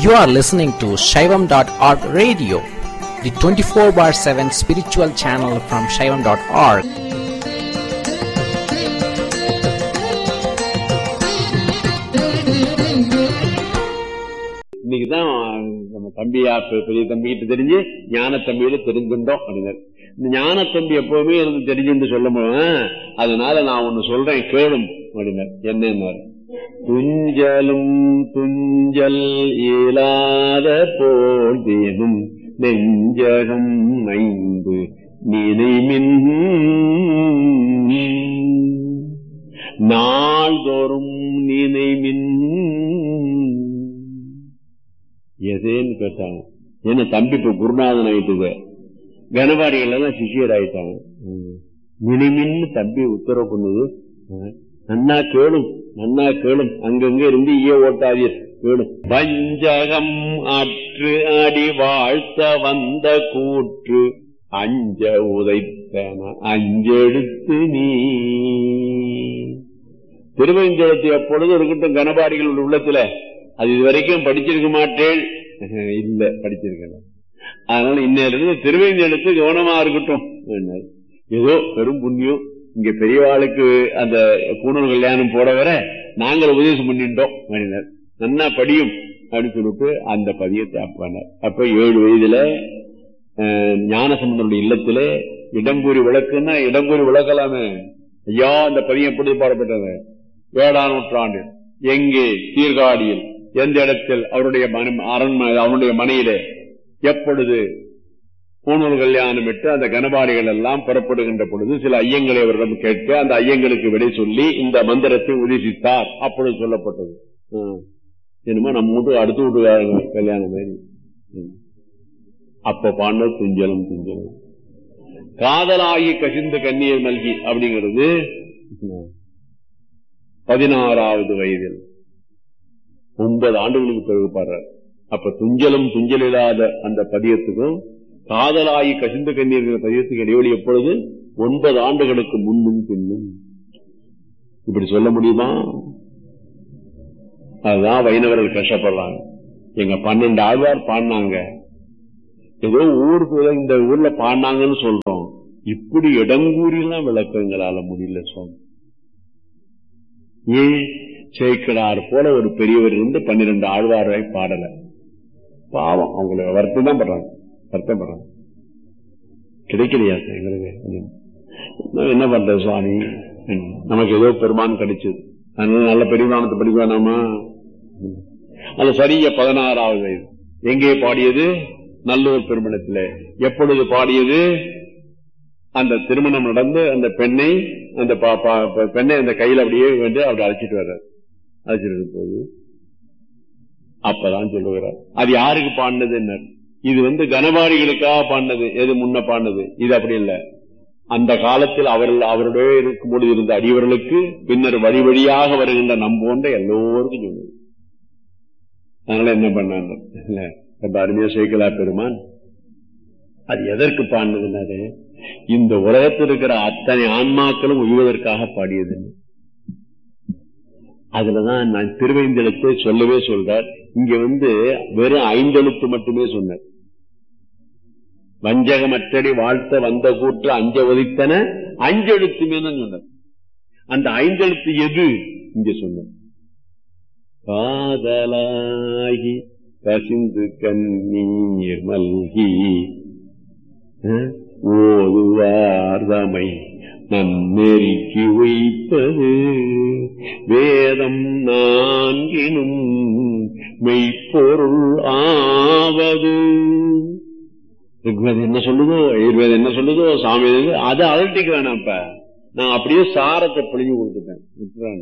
You are listening to Shaivam.org radio, the 24 bar 7 spiritual channel from Shaivam.org. இன்னைக்குதான் நம்ம தம்பியா பெ- பெரிய தம்பிகிட்ட தெரிஞ்சு ஞான தம்பியில தெரிஞ்சுட்டோம் அப்படின்னாரு இந்த ஞான தம்பி எப்பவுமே எனக்கு தெரிஞ்சுன்னு சொல்ல அதனால நான் ஒண்ணு சொல்றேன் கேளும் அப்படின்னாரு என்னன்னாரு துஞ்சலும் துஞ்சல் இயலாத போல் தேனும் நெஞ்சகம் ஐந்து நினைமின் நாள்தோறும் நினைமின் எதேன்னு கேட்டாங்க என்ன தம்பி இப்ப குருநாதன் ஆயிட்டுது கனபாடிகள் எல்லாம் சிஷியர் ஆயிட்டாங்க மினிமின்னு தம்பி உத்தரவு பண்ணுது ம். நன்னா கேளும் நன்னா கேளும் அங்கங்க இருந்து ஈய ஓட்டாதீர் கேளும் வஞ்சகம் அற்று அடி வாழ்த்த வந்த கூற்று அஞ்ச உதைத்தன அஞ்செடுத்து நீ திருவஞ்சலத்தை எப்பொழுது இருக்கட்டும் கனபாடிகள் உள்ளத்துல அது இதுவரைக்கும் படிச்சிருக்க மாட்டேன் இல்ல படிச்சிருக்கேன் அதனால இன்னையிலிருந்து திருவேஞ்செழுத்து கவனமா இருக்கட்டும் என்றார். ஏதோ பெரும் புண்ணியம் இங்க பெரியவாளுக்கு அந்த பூணூல் கல்யாணம் போட வர நாங்கள் உபதேசம் பண்ணிட்டோம் அப்படின்னார். நன்னா படியும் அப்படின்னு சொல்லிட்டு அந்த பதியத்தை அப்பானார் அப்ப ஏழு வயதுல அஹ், ஞானசம்பந்தனுடைய இல்லத்துல இடம்பூரி விளக்குன்னா இடம்பூரி விளக்கலாமே ஐயா அந்த பதியம் எப்படி பாடப்பட்டது ஏழாம் நூற்றாண்டு எங்கே சீர்காழியில் எந்த இடத்தில் அவருடைய மன- அரண்மனை அவனுடைய மனையிலே எப்பொழுது பூணூல் கல்யாணம் விட்டு அந்த கனபாடிகள் எல்லாம் புறப்படுகின்ற பொழுது சில ஐயங்களை அவரிடம் கேட்க அந்த ஐயங்களுக்கு விடை சொல்லி இந்த மந்திரத்தை உதேசித்தார் அப்பொழுது சொல்லப்பட்டது ம். என்னமோ நம்ம வீட்டு அடுத்த வீட்டுக்காரங்க கல்யாணம் மாதிரி ம். அப்ப பாண்ட துஞ்சலும் துஞ்சலும் காதலாகி கசிந்த கண்ணீர் நல்கி அப்படிங்கிறது ம், பதினாறாவது வயதில் ஒன்பது ஆண்டுகளுக்கு பிறகு பாடுறார் அப்ப துஞ்சலும் துஞ்சலில்லாத அந்த பதியத்துக்கும் காதலாகி கசிந்த கண்ணீர் பதியத்துக்கு இடைவெளி எப்பொழுது ஒன்பது ஆண்டுகளுக்கு முன்னும் பின்னும் இப்படி சொல்ல முடியுமா அதுதான் வைணவர்கள் கஷ்டப்படுறாங்க எங்க பன்னெண்டு ஆழ்வார் பாடினாங்க ஏதோ ஊருக்கு இந்த ஊர்ல பாடினாங்கன்னு சொல்றோம் இப்படி இடங்கூறிலாம் விளக்கங்களால முடியல சுவாமி ஏன் சேக்கடார் போல ஒரு பெரியவர் இருந்து பன்னிரண்டு ஆழ்வாரை பாடல பாவம் அவங்கள வருத்தம் தான் படுறாங்க வருத்தம் படுறாங்க கிடைக்கலையா சார் எங்களுக்கு அப்படின்னு. நான் என்ன பண்றது சுவாமி ம். நமக்கு ஏதோ பெருமான் கிடைச்சது அதனால நல்ல பெருமானத்தை படிக்க வேணாமா ம். அது சரிய பதினாறாவது வயது எங்கே பாடியது நல்லூர் திருமணத்தில் எப்பொழுது பாடியது அந்த திருமணம் நடந்து அந்த பெண்ணை அந்த பா- பா- பா- பெண்ணை அந்த கையில அப்படியே வந்து அப்படி அழைச்சிட்டு வர்றார் அழைச்சிட்டு போது அப்பதான் சொல்லுகிறார் அது யாருக்கு பாடினது என்ன இது வந்து கனபாடிகளுக்காக பாடினது எது முன்ன பாடினது இது அப்படி இல்ல அந்த காலத்தில் அவர்கள் அவருடைய இருக்கும்போது இருந்த அடியவர்களுக்கு பின்னர் வழி வழியாக வருகின்ற நம்போன்ற எல்லோருக்கும் சொன்னது அதனால என்ன பண்ணாங்க இல்ல ரொம்ப அருமையா சேர்க்கலா பெருமான் அது எதற்கு பாடினதுன்னாரு இந்த உலகத்தில் இருக்கிற அத்தனை ஆன்மாக்களும் உய்வதற்காக பாடியதுன்னு அதுலதான் நான் திருவைந்தெழுத்தை சொல்லவே சொல்றார் இங்க வந்து வெறும் ஐந்தெழுத்து மட்டுமே சொன்னார் வஞ்சகமற்றடி வாழ்த்த வந்த கூற்று அஞ்ச ஒதித்தன அஞ்செழுத்துமே தான் சொன்னார் அந்த ஐந்தெழுத்து எது இங்க சொன்னார் காதலாகி கசிந்து கண்ணீர் மல்கி அஹ், ஓதுவார்தமை நன்னெறிக்கு வைப்பது வேதம் நான்கினும் மெய்ப்பொருள் ஆவது ரிக்வேதம் என்ன சொல்லுதோ ஆயுர்வேதம் என்ன சொல்லுதோ சாமி எது- அதை அழட்டிக்க வேணாம் இப்ப நான் அப்படியே சாரத்தை பிழிஞ்சு கொடுத்துட்டேன் விட்டுறான்